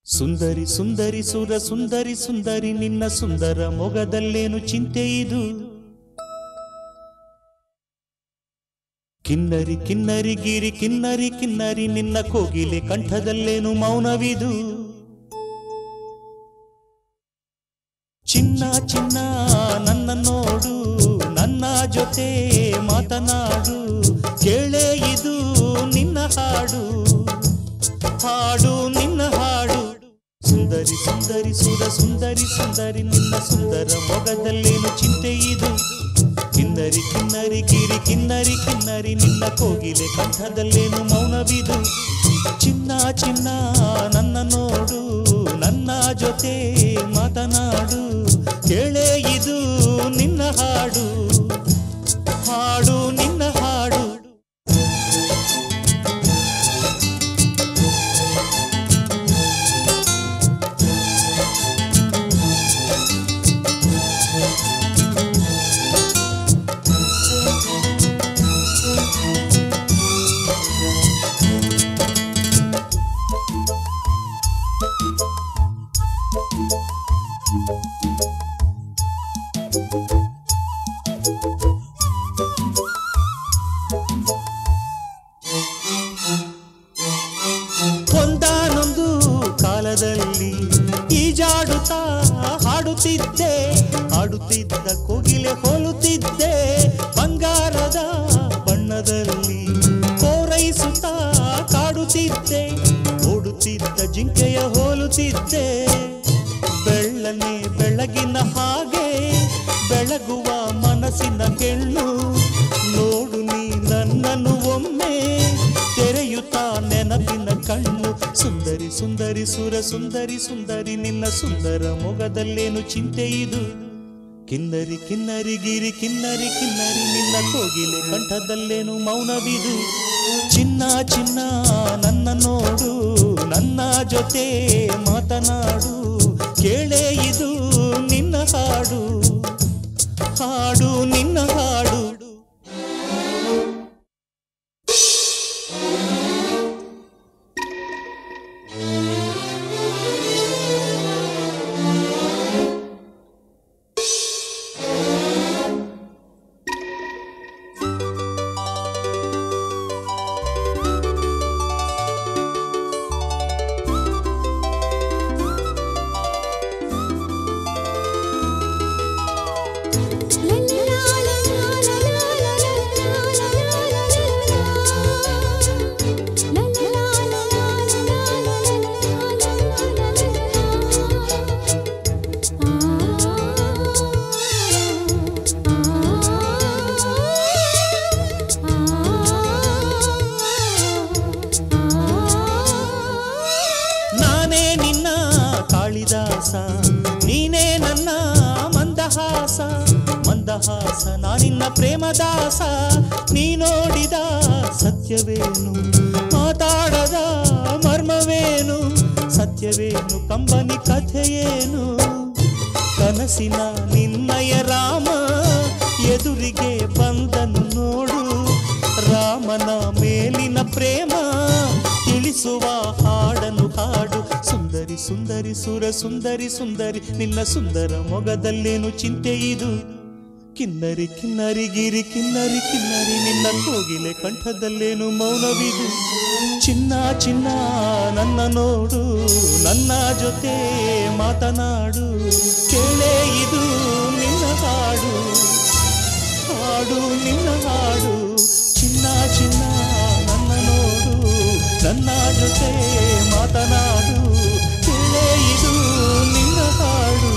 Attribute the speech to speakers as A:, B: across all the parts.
A: ಸುಂದರಿ ಸುಂದರಿ ಸುರ ಸುಂದರಿ ಸುಂದರಿ ನಿನ್ನ ಸುಂದರ ಮೊಗದಲ್ಲೇನು ಚಿಂತೆ ಇದು ಕಿನ್ನರಿ ಕಿನ್ನರಿ ಗಿರಿ ಕಿನ್ನರಿ ಕಿನ್ನರಿ ನಿನ್ನ ಕೋಗಿಲೆ ಕಂಠದಲ್ಲೇನು ಮೌನವಿದು ಚಿನ್ನ ಚಿನ್ನ ನನ್ನ ನೋಡು ನನ್ನ ಜೊತೆ ಮಾತನಾಡು ಕೇಳೇ ಇದು ನಿನ್ನ ಹಾಡು ಹಾಡು ನಿನ್ನ ಹಾಡು ಸುಂದರಿ ಸುಂದರಿ ಸುರ ಸುಂದರಿ ಸುಂದರಿ ನಿನ್ನ ಸುಂದರ ಮೊಗದಲ್ಲೇನು ಚಿಂತೆ ಇದು ಕಿನ್ನರಿ ಕಿನ್ನರಿ ಗಿರಿ ಕಿನ್ನರಿ ಕಿನ್ನರಿ ನಿನ್ನ ಕೋಗಿಲೆ ಕಂಠದಲ್ಲೇನು ಮೌನವಿದು ಚಿನ್ನ ಚಿನ್ನ ನನ್ನ ನೋಡು ನನ್ನ ಜೊತೆ ಮಾತನಾಡು ಕೇಳೇ ಇದು ನಿನ್ನ ಹಾಡು ಹಾಡು ನಿನ್ನ ಹಾಡು ಒಂದಾನೊಂದು ಕಾಲದಲ್ಲಿ ಈಜಾಡುತ್ತಾ ಹಾಡುತ್ತಿದ್ದೆ ಹಾಡುತ್ತಿದ್ದ ಕೋಗಿಲೆ ಹೋಲುತ್ತಿದ್ದೆ ಬಂಗಾರದ ಬಣ್ಣದಲ್ಲಿ ಕೋರೈಸುತ್ತಾ ಕಾಡುತ್ತಿದ್ದೆ ಓಡುತ್ತಿದ್ದ ಜಿಂಕೆಯ ಹೋಲುತ್ತಿದ್ದೆ ಬೆಳ್ಳನೆ ಬೆಳಗಿನ ಹಾಗೆ ಬೆಳಗುವ ಮನಸ್ಸಿನ ಹೆಣ್ಣು ನೋಡು ನೀ ನನ್ನನ್ನು ಒಮ್ಮೆ ತೆರೆಯುತ್ತಾ ನೆನಪಿನ ಕಣ್ಣು ಸುಂದರಿ ಸುಂದರಿ ಸುರ ಸುಂದರಿ ಸುಂದರಿ ನಿನ್ನ ಸುಂದರ ಮೊಗದಲ್ಲೇನು ಚಿಂತೆ ಇದು ಕಿನ್ನರಿ ಕಿನ್ನರಿ ಗಿರಿ ಕಿನ್ನರಿ ಕಿನ್ನರಿ ನಿನ್ನ ಕೋಗಿಲೆ ಕಂಠದಲ್ಲೇನು ಮೌನವಿದು ಚಿನ್ನ ಚಿನ್ನ ನನ್ನ ನೋಡು ನನ್ನ ಜೊತೆ ಮಾತನಾಡು ಕೇಳೇ ಇದು ನಿನ್ನ ಹಾಡು ಹಾಡು ನಿನ್ನ ಹಾಡು ನಾನೇ ನಿನ್ನ ಕಾಳಿದಾಸ ನೀನೇ ನನ್ನ ಮಂದಹಾಸ ಮಂದಹಾಸ ನಾನಿನ್ನ ಪ್ರೇಮದಾಸ ನೀ ನೋಡಿದ ಸತ್ಯವೇನು ಮಾತಾಡದ ಮರ್ಮವೇನು ಸತ್ಯವೇನು ಕಂಬನಿ ಕಥೆಯೇನು ಕನಸಿನ ನಿನ್ನಯ ರಾಮ ಎದುರಿಗೆ ಬಂದನು ನೋಡು ರಾಮನ ಮೇಲಿನ ಪ್ರೇಮ ತಿಳಿಸುವ ಹಾಡನ್ನು ಹಾಡು ಸುಂದರಿ ಸುಂದರಿ ಸುರ ಸುಂದರಿ ಸುಂದರಿ ನಿನ್ನ ಸುಂದರ ಮೊಗದಲ್ಲೇನು ಚಿಂತೆ ಇದು ಕಿನ್ನರಿ ಕಿನ್ನರಿ ಗಿರಿ ಕಿನ್ನರಿ ಕಿನ್ನರಿ ನಿನ್ನ ಕೋಗಿಲೆ ಕಂಠದಲ್ಲೇನು ಮೌನವಿದು ಚಿನ್ನ ಚಿನ್ನ ನನ್ನ ನೋಡು ನನ್ನ ಜೊತೆ ಮಾತನಾಡು ಕೇಳೇ ಇದು ನಿನ್ನ ಹಾಡು ಹಾಡು ನಿನ್ನ ಹಾಡು ಚಿನ್ನ ಚಿನ್ನ ನನ್ನ ನೋಡು ನನ್ನ ಜೊತೆ ಮಾತನಾಡು ಕೇಳೇ ಇದು ನಿನ್ನ ಹಾಡು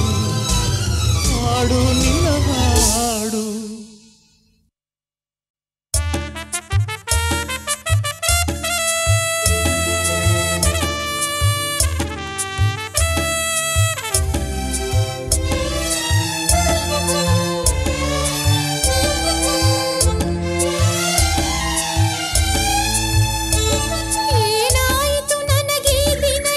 A: ಹಾಡು ನಿನ್ನ ಹಾಡು
B: ಏನಾಯಿತು ನನಗೆ ಈ ದಿನ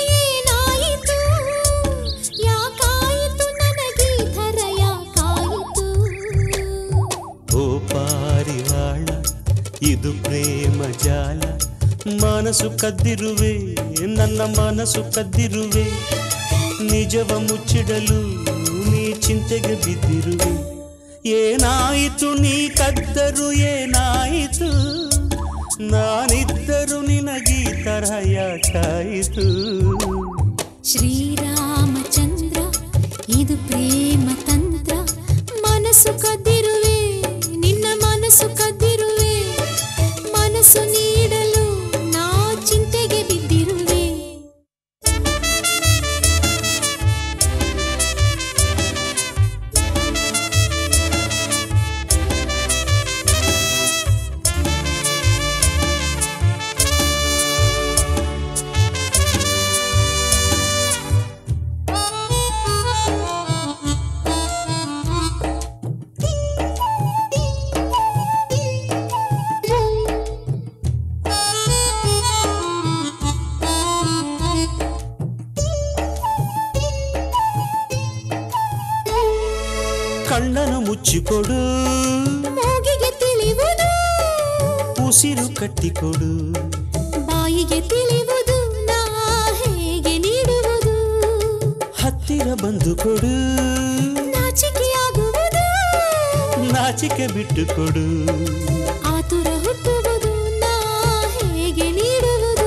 A: ಮನಸ್ಸು ಕದ್ದಿರುವೆ ನನ್ನ ಮನಸ್ಸು ಕದ್ದಿರುವೆ ನಿಜವ ಮುಚ್ಚಿಡಲು ನೀ ಚಿಂತೆಗೆ ಬಿದ್ದಿರುವೆ ಏನಾಯಿತು ನೀ ಕದ್ದರು ಏನಾಯಿತು ನಾನಿದ್ದರು ನಿನಗೀ ತರಹ ಯಾಕಾಯಿತು
B: ಶ್ರೀರಾಮಚಂದ್ರ ಇದು ಪ್ರೇಮ ತಂತ್ರ ಮನಸ್ಸು ಕದ್ದಿರುವೆ ನಿನ್ನ ಮನಸ್ಸು ಕದ್ದಿರುವೆ ಮನಸ್ಸು ನೀಡಲು ನಾ ಚಿಂತೆಗೆ ಬಿದ್ದಿರುವೆ
A: ಕಣ್ಣನು ಮುಚ್ಚಿಕೊಡು
B: ಮೂಗಿಗೆ ತಿಳಿಯುವುದು
A: ಉಸಿರು ಕಟ್ಟಿಕೊಡು
B: ಬಾಯಿಗೆ ತಿಳಿಯುವುದು ನಾ ಹೇಗೆ ನೀಡುವುದು
A: ಹತ್ತಿರ ಬಂದು ಕೊಡು
B: ನಾಚಿಕೆಯಾಗುವುದು
A: ನಾಚಿಕೆ ಬಿಟ್ಟು ಕೊಡು
B: ಆತುರ ಹುಟ್ಟುವುದು ನಾ ಹೇಗೆ ನೀಡುವುದು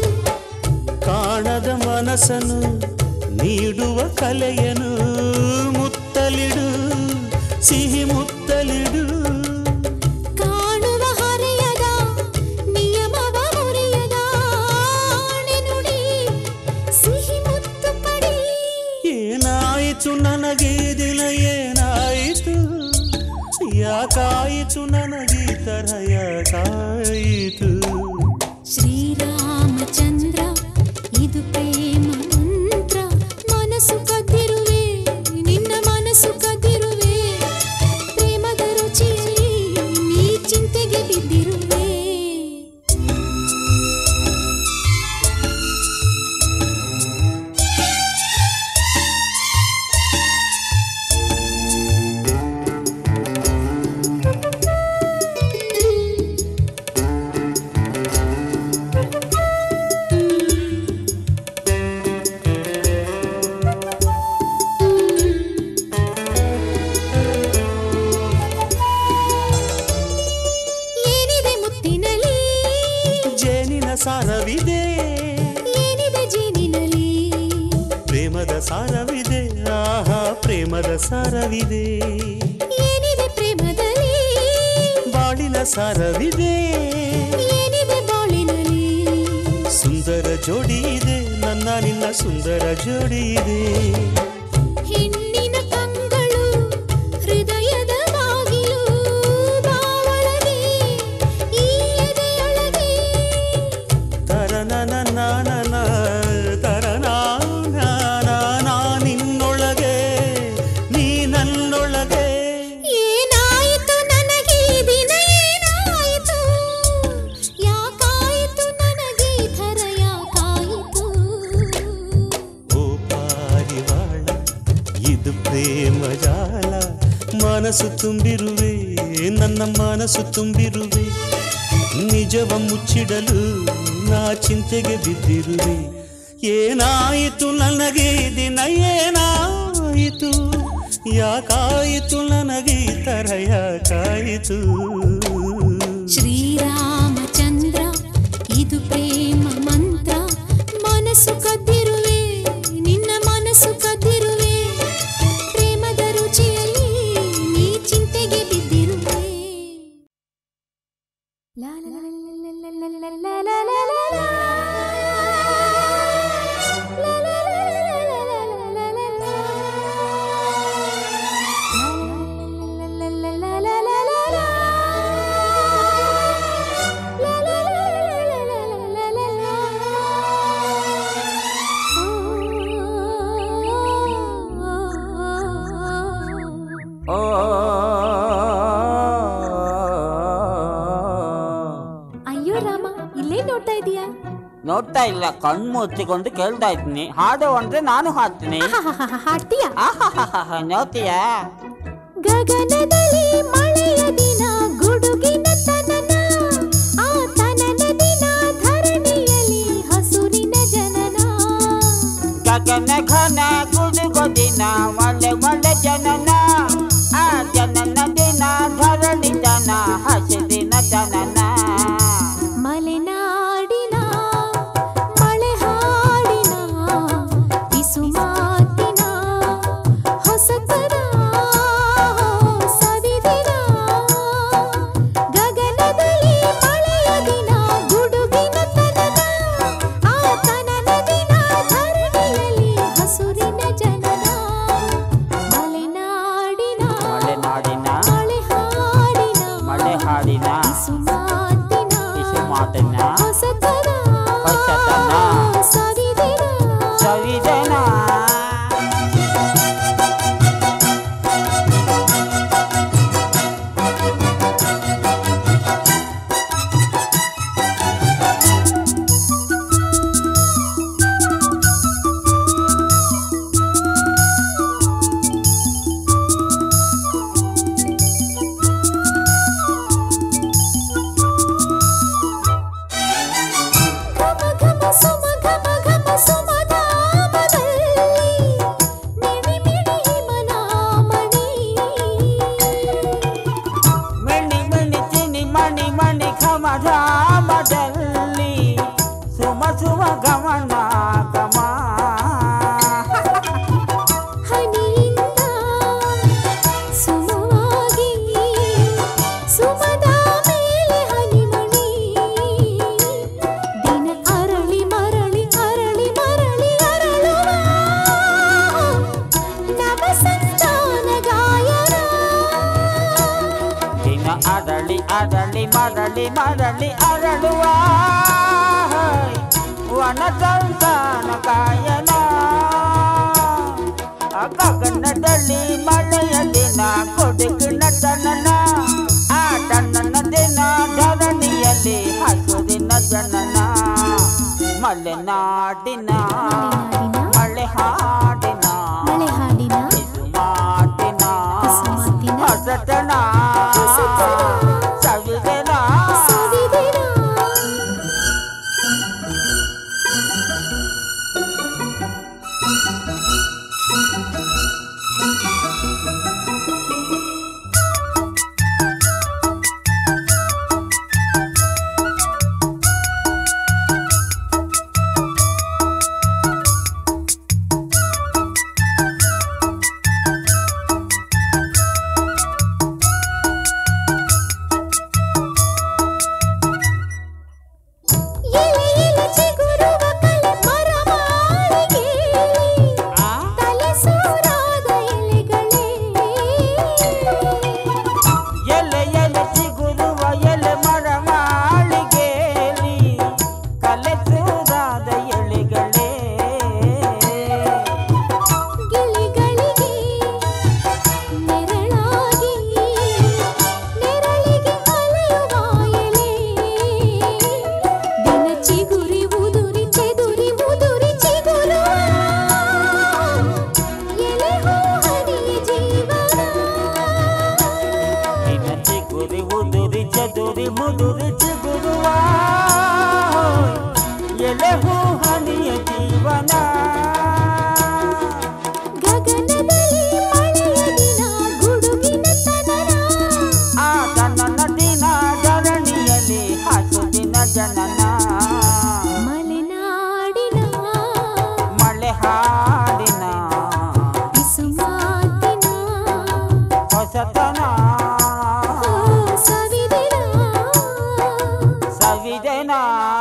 A: ಕಾಣದ ಮನಸ್ಸನು ನೀಡುವ ಕಲೆಯನು ಮುತ್ತಲಿಡು ಸಿಹಿ ಮುತ್ತಲಿಡು
B: ಕಾಣುವ ಹರೆಯದ ನಿಯಮವ ಮುರಿಯದ ಆಣೆ ನುಡಿ ಸಿಹಿ ಮುತ್ತು ಪಡಿ
A: ಏನಾಯಿತು ನನಗೆ ಈ ದಿನ ಏನಾಯಿತು ಯಾಕಾಯಿತು ನನಗೆ ಈ ಥರ ಯಾಕಾಯಿತು
B: ಶ್ರೀರಾಮಚಂದ್ರ ಇದು ಪ್ರೇಮ ಮಂತ್ರ ಮನಸ್ಸು ಕದ್ದಿರುವೆ ನಿನ್ನ ಮನಸ್ಸು ಕದ್ದಿರುವೆ ಪ್ರೇಮದ ರುಚಿಯಲ್ಲಿ ನೀ ಚಿಂತೆಗೆ ಬಿದ್ದಿರುವೆ ಏನಿದೆ ಮುತ್ತಿನಲಿ
A: ಜೇನಿನ ಸಾರವಿದೆ
B: ಏನಿದೆ ಜೇನಿನಲಿ
A: ಪ್ರೇಮದ ಸಾರವಿದೆ ಆಹಾ ಪ್ರೇಮದ ಸಾರವಿದೆ
B: ಏನಿದೆ ಪ್ರೇಮದಲ್ಲಿ
A: ಬಾಳಿನ ಸಾರವಿದೆ
B: ಏನಿದೆ ಬಾಳಿನಲ್ಲಿ
A: ಸುಂದರ ಜೋಡಿ ಇದೆ ನನ್ನ ನಿನ್ನ ಸುಂದರ ಜೋಡಿ ಇದೆ
B: ಹೆಣ್ಣಿನ ಕಂಗಳು ಹೃದಯದ ಬಾಗಿಲು ಬಾವಳಗೆ ಈ ಎದೆಯೊಳಗೆ
A: ತರನನ ನಾನನ ತರನ ನಿನ್ನೊಳಗೆ ನೀ ನನ್ನೊಳಗೆ
B: ಏನಾಯಿತು ನನಗೆ ಈ ದಿನ ಏನಾಯಿತು ಯಾಕಾಯಿತು ನನಗೆ ಈ ಥರ ಯಾಕಾಯಿತು
A: ಓ ಪಾರಿವಾಳ ಇದು ಪ್ರೇಮ ಜಾಲ ಮನಸ್ಸು ತುಂಬಿರುವೆ ನನ್ನ ಮನಸ್ಸು ತುಂಬಿರುವೆ ನಿಜವ ಮುಚ್ಚಿಡಲು ನಾ ಚಿಂತೆಗೆ ಬಿದ್ದಿರುವೆ ಏನಾಯಿತು ನನಗೆ ಈ ದಿನ ಏನಾಯಿತು ಯಾಕಾಯಿತು ನನಗೆ ಈ ಥರ ಯಾಕಾಯಿತು
B: ಶ್ರೀರಾಮಚಂದ್ರ ಇದು ಪ್ರೇಮ ಮಂತ್ರ ಮನಸ್ಸು ಕದ್ದಿರುವೆ ನಿನ್ನ ಮನಸ್ಸು ಕದ್ದಿರುವೆ ಪ್ರೇಮದ ರುಚಿಯಲ್ಲಿ ನೀ ಚಿಂತೆಗೆ ಬಿದ್ದಿರುವೆ ಲಾ ಲಾ ಲಾ ಲಾ ಲಾ ಲಾ ಲಾ ಲಾ ಲಾ ಲಾ ಲಾ ಲಾ ಲಾ. ಲಾ ಲಾ ಲಾ ಲಾ ಲಾ ಲಾ ಲಾ ಲಾ ಲಾ ಲಾ. ಲಾ ಲಾ ಲಾ ಲಾ ಲಾ ಲಾ ಲಾ ಲಾ. ಲಾ ಲಾ ಲಾ ಲಾ ಲಾ ಲಾ ಲಾ ಲಾ ಲಾ. ಅಯ್ಯೋ ರಾಮ ಇಲ್ಲೇ ನೋಡ್ತಾ ಇದೀಯಾ
C: ನೋಡ್ತಾ ಇಲ್ಲ ಕಣ್ಣು ಮುಚ್ಚಿಕೊಂಡು ಕೇಳ್ತಾ ಇದ್ದೀನಿ ಹಾಡು ಅಂದ್ರೆ ನಾನು ಹಾಡ್ತೀನಿ
B: ಹಾಡ್ತೀಯಾ
C: ಆಹಾಹಾಹಾ, ನೋಡ್ತೀಯಾ
B: ಗಗನದಲ್ಲಿ ಮಳೆಯ ದಿನ ಗುಡುಗಿನ ತನನ ಆ ತನನ ದಿನ ಧರಣಿಯಲ್ಲಿ
C: ಗಗನ ಘನ ಗುಡುಗು ದಿನ ಒಳ್ಳೆ ಒಳ್ಳೆ ಜನನ ಆ ಜನನ ದಿನ ಧರಣಿ ಜನ ಹಸಿರಿನ ಜನನ
B: ಮಲೆನಾಡಿನ ಮಳೆ ಹಾಡಿನ ಬಿಸು ಮಾತಿನ ಹೊಸತನ ಸವಿದಿನ ಗಗನದಲ್ಲಿ ಮಳೆಯ ದಿನ ಗುಡುಗಿನ ತನನ ಆ ತನನ ದಿನ ಧರಣಿಯಲ್ಲಿ ಹಸುರಿನ ಜನನ ಮಲೆನಾಡಿನ
C: ಮಲೆನಾಡಿನ
B: ಮಳೆ ಹಾಡಿನ
C: ಮಳೆ ಹಾಡಿನ
B: ಬಿಸು ಮಾತಿನ
C: ಬಿಸು ಮಾತಿನ
B: ಹೊಸತನ
C: ಹೊಸತನ
B: ಸವಿದಿನ
C: ಸವಿಜನ
B: ಘಮ ಘಮ ಸುಮ ಘಮ ಘಮ ಸುಮಧಾಮದಲ್ಲಿ ಮಿಣಿ ಮಿಣಿ ಹಿಮನಾಮಣಿ
C: ಮಿಣಿ ಮಿಣಿ ಚಿನಿ ಮಣಿ ಮಣಿ ಘಮ ಧಾಮದಲ್ಲಿ ಸುಮ ಸುಮ ಗಮನ ಗಮ
B: ಹನಿಯಿಂದ ಸುಮವಾಗಿ ಸುಮದ ಮೇಲೆ ಹನಿಮಣಿ ದಿನ ಅರಳಿ ಮರಳಿ ಅರಳಿ ಮರಳಿ ಅರಳುವ ನವ ಸಂತಾನ ಗಾಯನ
C: ದಿನ ಅರಳಿ ಅರಳಿ ಮರಳಿ ಮರಳಿ ಅರಳುವ ವನ ಸಂತಾನ ಕಾಯನ ಆ ಗಗನದಲ್ಲಿ ಮಳೆಯ ದಿನ ಕೊಡುಗಿನ ತನನ ಆ ತನ್ನನ ದಿನ ಧರಣಿಯಲ್ಲಿ ಹಸುರಿನ ಜನನ ಮಲೆನಾಡಿನ ಮಳೆ ಹಾಡಿನ
B: ಮಳೆ ಹಾಡಿನ
C: ಮಾತಿನ
B: ಮಾತಿನ
C: ಹೊಸತನ
B: ಹೊಸತನ
C: ಸವಿದನ
B: ಸವಿದಿನ ಎಲೆ ಎಲೆ ಚಿಗುರುವ ಕಲೆ ಮರ ಮಾಳಿಗೆ
C: ಆ?
B: ತಲೆ ಸೂರಾದ ಎಲೆಗಳೇ
C: ಎಲೆ ಎಲೆ ಚಿಗುರುವ ಎಲೆ ಮರ ಮಾಳಿಗೆಯಲ್ಲಿ ಕಲೆಸೂರಾದ ಎಲೆಗಳೇ
B: ಗಿಳಿಗಳಿಗೆ ನೆರಳಾಗಿ ನೆರಳಿಗೆ ಅಲೆಯುವ ಎಲೆ ದಿನ ಚಿಗುರಿ ಉದುರಿ ಚೆದುರಿ ಉದುರಿ ಚಿಗುರುವ ಎಲೆ ಹೂ ಹನಿಯ ಜೀವನ
C: ನಿನ್ನ ಚಿಗುರಿ ಉದುರಿ ಚದುರಿ ಮುದುರಿ ಚಿಗುರುವ ಎಲೆ ಹೂ ಹನಿಯ ಜೀವನ
B: ಗಗನದಲ್ಲಿ ಮಳೆಯ ದಿನ ಗುಡುಗಿನ ತನನ
C: ಆ ತನ್ನ ದಿನ ಧರಣಿಯಲ್ಲಿ ಹಸುದಿನ ಜನನ
B: ಮಲೆನಾಡಿನ
C: ಮಳೆ ಹಾಡಿನ
B: ಬಿಸು ಮಾತಿನ
C: ಹೊಸತನ
B: ಓ ಸವಿದಿನ
C: ಸವಿದನ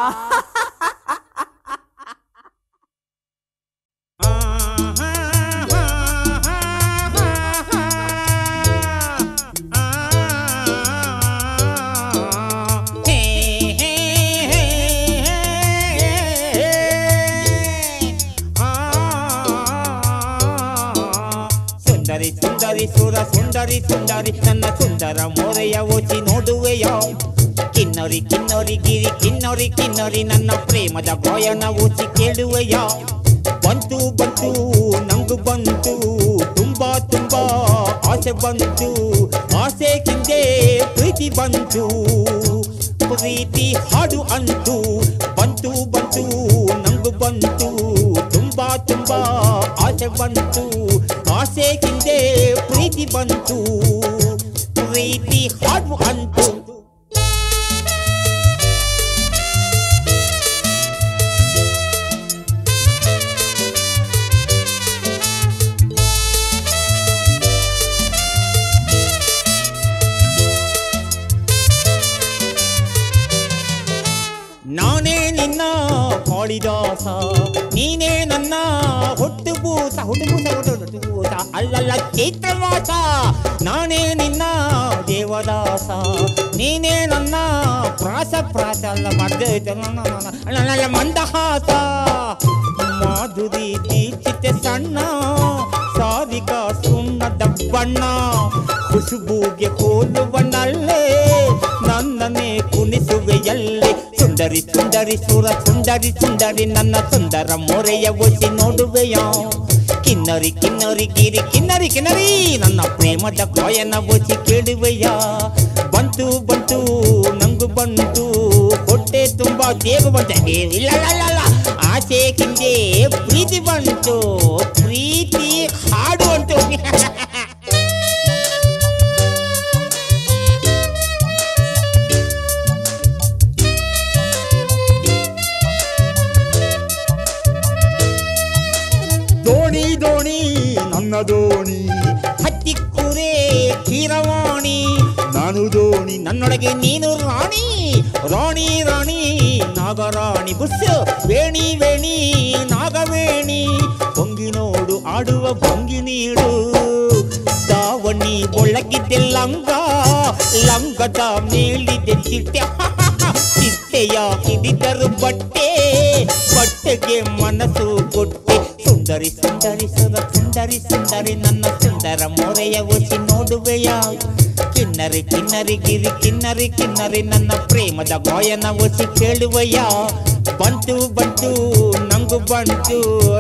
A: ಸುಂದರಿ ಸುಂದರಿ ಸುರ ಸುಂದರಿ ಸುಂದರಿ ನನ್ನ ಸುಂದರ ಮೋರೆಯ ಓಚಿ ನೋಡುವೆಯ ಕಿನ್ನರಿ ಕಿನ್ನರಿ ಗಿರಿ ಕಿನ್ನರಿ ಕಿನ್ನರಿ ನನ್ನ ಪ್ರೇಮದ ಗಾಯನ ಓಚಿ ಕೇಳುವೆಯ ಬಂತು ಬಂತು ನಂಗು ಬಂತು ತುಂಬಾ ತುಂಬಾ ಆಸೆ ಬಂತು ಆಸೆ ಹಿಂದೆ ಪ್ರೀತಿ ಬಂತು ಪ್ರೀತಿ ಹಾಡು ಅಂತು ಬಂತು ಬಂತು ನಂಗು ಬಂತು ತುಂಬಾ
C: ತುಂಬಾ ಆಸೆ ಬಂತು ಆಸೆ ಹಿಂದೆ ಪ್ರೀತಿ ಬಂತು ಪ್ರೀತಿ ಹಾಡು ಅಂತು ನಾನೇ ನಿನ್ನ ಕಾಳಿದಾಸ ನೀನೇ ನನ್ನ ಹುಟ್ಟು ಭೂತ ಹುಟ್ಟು ಭೂತ ಹುಟ್ಟು ಭೂತ ಅಲ್ಲಲ್ಲ ಚೈತ್ರವಾಸ ನಾನೇ ನಿನ್ನ ದೇವದಾಸ ನೀನೇ ನನ್ನ ಪ್ರಾಸ ಪ್ರಾಸ ಅಲ್ಲ ಮದ್ದೆ ಅಲ್ಲ ಮಂದಹಾಸ ಮಾಧುರಿ ದೀಕ್ಷಿತ ಸಣ್ಣ ಸಾರಿಕ ಸುಣ್ಣದ ಬಣ್ಣ ಖುಷುಬುಗೆ ಹೋಲುವನಲ್ಲೇ ನನ್ನನ್ನೇ ಕುಣಿಸುವೆಯಲ್ಲೇ ಸುಂದರಿ ಸುಂದರಿ ಸುರ ಸುಂದರಿ ಸುಂದರಿ ನನ್ನ ಸುಂದರ ಮೊರೆಯ ಒಸಿ ನೋಡುವೆಯ ಕಿನ್ನರಿ ಕಿನ್ನರಿ ಗಿರಿ ಕಿನ್ನರಿ ಕಿನ್ನರಿ ನನ್ನ ಪ್ರೇಮದ ಗಾಯನ ಒಸಿ ಕೇಳುವೆಯ ಬಂತು ಬಂತು ನಂಗು ಬಂತು ಹೊಟ್ಟೆ ತುಂಬಾ ದೇವ ಬಂತ ಏ, ಇಲ್ಲ ಇಲ್ಲ, ಇಲ್ಲ, ಇಲ್ಲ. ಆಸೆ ಹಿಂದೆ ಪ್ರೀತಿ ಬಂತು ಪ್ರೀತಿ ಹಾಡು ಅಂತು
D: ದೋಣಿ ದೋಣಿ ನನ್ನ ದೋಣಿ
C: ಹತ್ತಿ ಕುರೆ ಕೀರವಾಣಿ
D: ನಾನು ದೋಣಿ
C: ನನ್ನೊಳಗೆ ನೀನು ರಾಣಿ ರಾಣಿ ರಾಣಿ ನಾಗರಾಣಿ ಬುಸ್ ವೇಣಿ ವೇಣಿ ನಾಗವೇಣಿ ಹೊಂಗಿ ನೋಡು ಆಡುವ ಭಂಗಿ ನೀಡು ದಾವಣಿ ಒಳಗಿದ್ದೆ ಲಂಗ ಲಂಗದ ಮೇಲಿದೆ ಚಿಟ್ಟೆ ಚಿಟ್ಟೆಯ ಹಿಡಿದರು ಬಟ್ಟೆ ಬಟ್ಟೆಗೆ ಮನಸ್ಸು ಕೊಟ್ಟೆ ಸುಂದರಿ ಸುಂದರಿ ಸುರ ಸುಂದರಿ ಸುಂದರಿ ನನ್ನ ಸುಂದರ ಮೊರೆಯ ಒಸಿ ನೋಡುವೆಯ ಕಿನ್ನರಿ ಕಿನ್ನರಿ ಗಿರಿ ಕಿನ್ನರಿ ಕಿನ್ನರಿ ನನ್ನ ಪ್ರೇಮದ ಗಾಯನ ಒಸಿ ಕೇಳುವೆಯ ಬಂತು ಬಂತು ನಂಗು ಬಂತು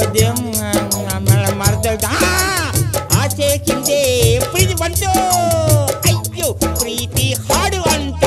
C: ಮರ್ದ ಆಚೆ ಕಿಂದೆ ಪ್ರೀತಿ ಬಂತು ಅಯ್ಯೋ ಪ್ರೀತಿ ಹಾಡು ಅಂತು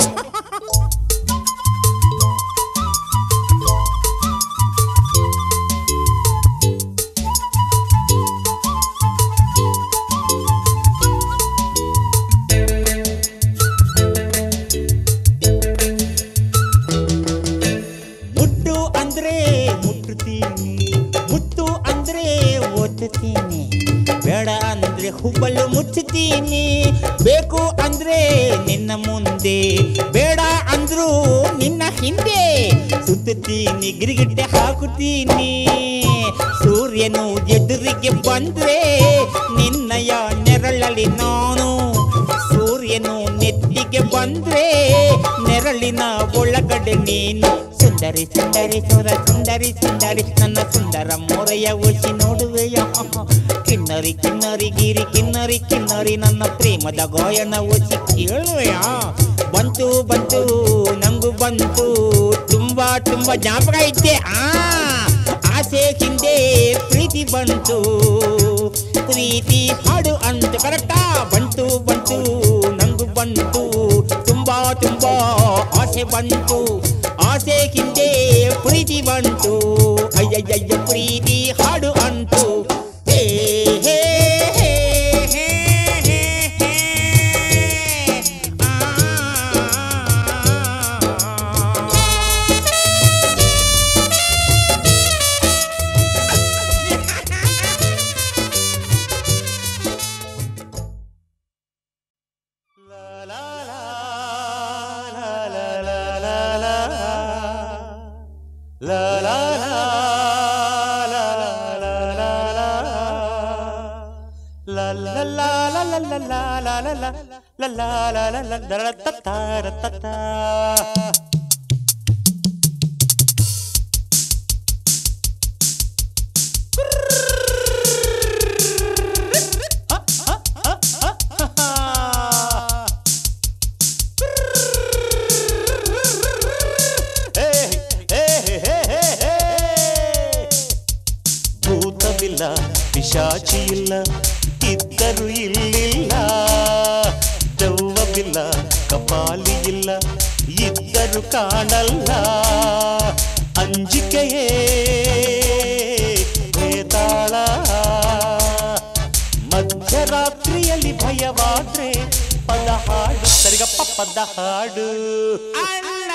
C: ಮುಟ್ಟು ಅಂದ್ರೆ ಮುಟ್ಟುತ್ತೀನಿ ಮುಟ್ಟು ಅಂದ್ರೆ ಒತ್ತುತ್ತೀನಿ ಬೇಡ ಅಂದ್ರೆ ಹುಬ್ಬಲು ಮುಚ್ಚುತ್ತೀನಿ ಬೇಕು ಅಂದ್ರೆ ನಿನ್ನ ಮುಂದೆ ಬೇಡ ಅಂದ್ರು ನಿನ್ನ ಹಿಂದೆ ಸುತ್ತುತ್ತೀನಿ ಗಿರಿಗಿಟ್ಟೆ ಹಾಕುತ್ತೀನಿ ಸೂರ್ಯನು ಎದುರಿಗೆ ಬಂದ್ರೆ ನಿನ್ನಯ ನೆರಳಲ್ಲಿ ನಾನು ಸೂರ್ಯನು ನೆತ್ತಿಗೆ ಬಂದ್ರೆ ನೆರಳಿನ ಒಳಗಡೆ ನೀನು ಸುಂದರಿ ಸುಂದರಿ ಸುರ ಸುಂದರಿ ಸುಂದರಿ ನನ್ನ ಸುಂದರ ಮೊರೆಯ ಒಸಿ ನೋಡುವೆಯ ಕಿನ್ನರಿ ಕಿನ್ನರಿ ಗಿರಿ ಕಿನ್ನರಿ ಕಿನ್ನರಿ ನನ್ನ ಪ್ರೇಮದ ಗಾಯನ ಒಸಿ ಕೇಳುವೆಯ ಬಂತು ಬಂತು ನಂಗು ಬಂತು ತುಂಬಾ ತುಂಬಾ ಜ್ಞಾಪಕ ಐತೆ ಆ ಆಸೆ ಹಿಂದೆ ಪ್ರೀತಿ ಬಂತು ಪ್ರೀತಿ ಹಾಡು ಅಂತ ಕರೆಕ್ಟಾ ಬಂತು ಬಂತು ನಂಗು ಬಂತು ತುಂಬಾ ತುಂಬಾ ಆಸೆ ಬಂತು ಆಸೆ ಹಿಂದೆ ಪ್ರೀತಿ ಬಂತು ಅಯ್ಯಯ್ಯ ಪ್ರೀತಿ ಹಾಡು ಅಂತು ಹೇ ಹೇ ಹೇ ಹೇ ಹೇ ಹೇ. ಆ.
A: ಭೂತವಿಲ್ಲ ಪಿಶಾಚಿ ಇಲ್ಲ ಇದ್ದರು ಇಲ್ಲಿಲ್ಲ ದೆವ್ವವಿಲ್ಲ ಕಪಾಲಿ ಇಲ್ಲ ಇದ್ದರು ಕಾಣಲ್ಲ ಅಂಜಿಕೆಯೇ ಭೇದ ಪದ ಹಾಡು
C: ಅಣ್ಣ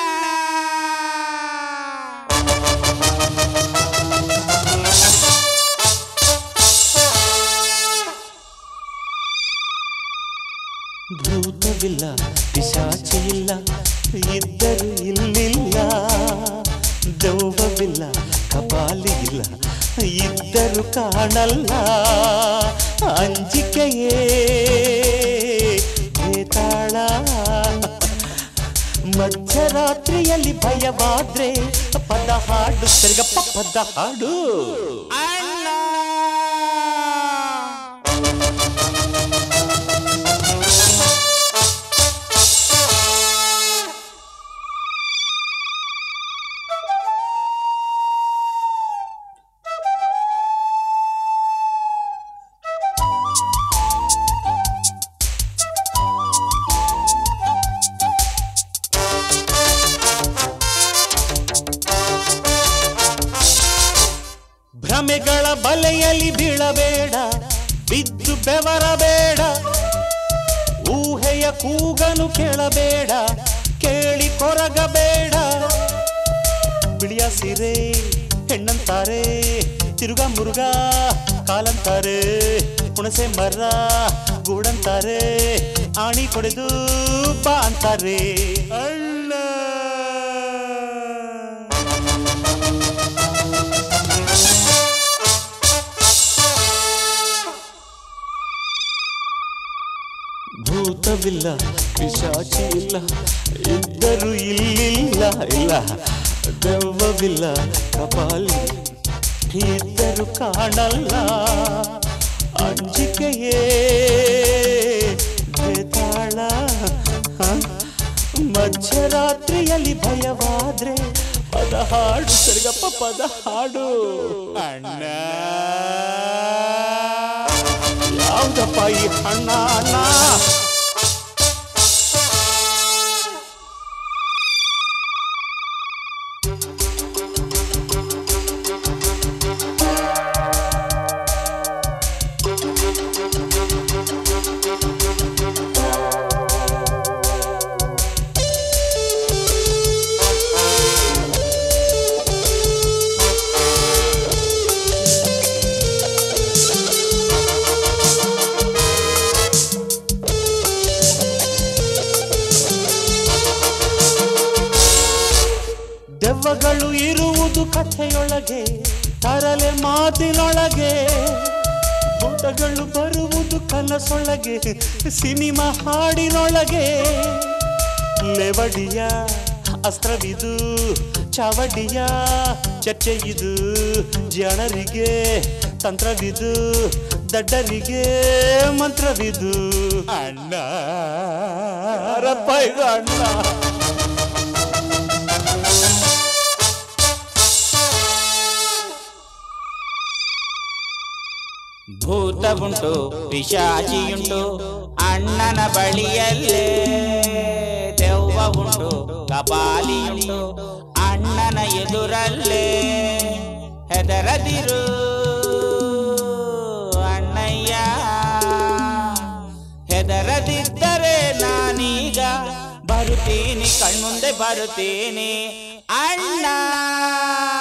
A: ಭೂತವಿಲ್ಲ ಪಿಶಾಚಿ ಇಲ್ಲ ಇದ್ದರು ಇಲ್ಲಿಲ್ಲ ದೆವ್ವವಿಲ್ಲ ಕಪಾಲಿ ಇಲ್ಲ ಇದ್ದರು ಕಾಣಲ್ಲ ಅಂಜಿಕೆಯೇ ಭೇತಾಳ ಮಧ್ಯರಾತ್ರಿಯಲ್ಲಿ ಭಯವಾದ್ರೆ ಪದ ಹಾಡು ಸರಿಗಪ್ಪ ಪದ ಹಾಡು
C: ಅಣ್ಣ
A: ಭ್ರಮೆಗಳ ಬಲೆಯಲ್ಲಿ ಬೀಳಬೇಡ ಬಿದ್ದು ಬೆವರಬೇಡ ಊಹೆಯ ಕೂಗನು ಕೇಳಬೇಡ ಕೇಳಿ ಕೊರಗಬೇಡ ಬಿಳಿಯ ಸೀರೆ ಹೆಣ್ಣಂತಾರೆ ತಿರುಗ ಮುರುಗ ಕಾಲಂತಾರೆ ಹುಣಸೆ ಮರ ಗೂಡಂತಾರೆ ಆಣಿ ಕೊಡೆದು ಬಾ ಅಂತಾರೆ ಅಣ್ಣ ಭೂತವಿಲ್ಲ ಪಿಶಾಚಿ ಇಲ್ಲ ಇದ್ದರು ಇಲ್ಲಿಲ್ಲ ಇಲ್ಲ ದೆವ್ವವಿಲ್ಲ ಕಪಾಲಿ ಇದ್ದರು ಕಾಣಲ್ಲ ಅಂಜಿಕೆಯೇ ಬೇತಾಳ ಹ? ಮಧ್ಯರಾತ್ರಿಯಲ್ಲಿ ಭಯವಾದ್ರೆ ಪದ ಹಾಡು ಸರಿಗಪ್ಪ ಪದ ಹಾಡು ಅಣ್ಣ ಯಾವ್ದಪ್ಪ ಈ ಹಣ್ಣ ಅಣ್ಣ ದೆವ್ವಗಳು ಇರುವುದು ಕಥೆಯೊಳಗೆ ತರಲೆ ಮಾತಿನೊಳಗೆ ಭೂತಗಳು ಬರುವುದು ಕನಸೊಳಗೆ ಸಿನಿಮಾ ಹಾಡಿನೊಳಗೆ ಲೆವಡಿಯ ಅಸ್ತ್ರವಿದು ಚಾವಡಿಯ ಚರ್ಚೆ ಇದು ಜನರಿಗೆ ತಂತ್ರವಿದು ದಡ್ಡರಿಗೆ ಮಂತ್ರವಿದು ಅಣ್ಣ ಯಾರಪ್ಪ ಇದು ಅಣ್ಣ
C: ಭೂತವುಂಟು ಪಿಶಾಚಿಯುಂಟು ಅಣ್ಣನ ಬಳಿಯಲ್ಲೇ ದೆವ್ವ ಉಂಟು ಕಪಾಲಿಯುಂಟು ಅಣ್ಣನ ಎದುರಲ್ಲೇ ಹೆದರದಿರು ಅಣ್ಣಯ್ಯ ಹೆದರದಿದ್ದರೆ ನಾನೀಗ ಬರುತ್ತೀನಿ ಕಣ್ಮುಂದೆ ಬರುತ್ತೀನಿ ಅಣ್ಣ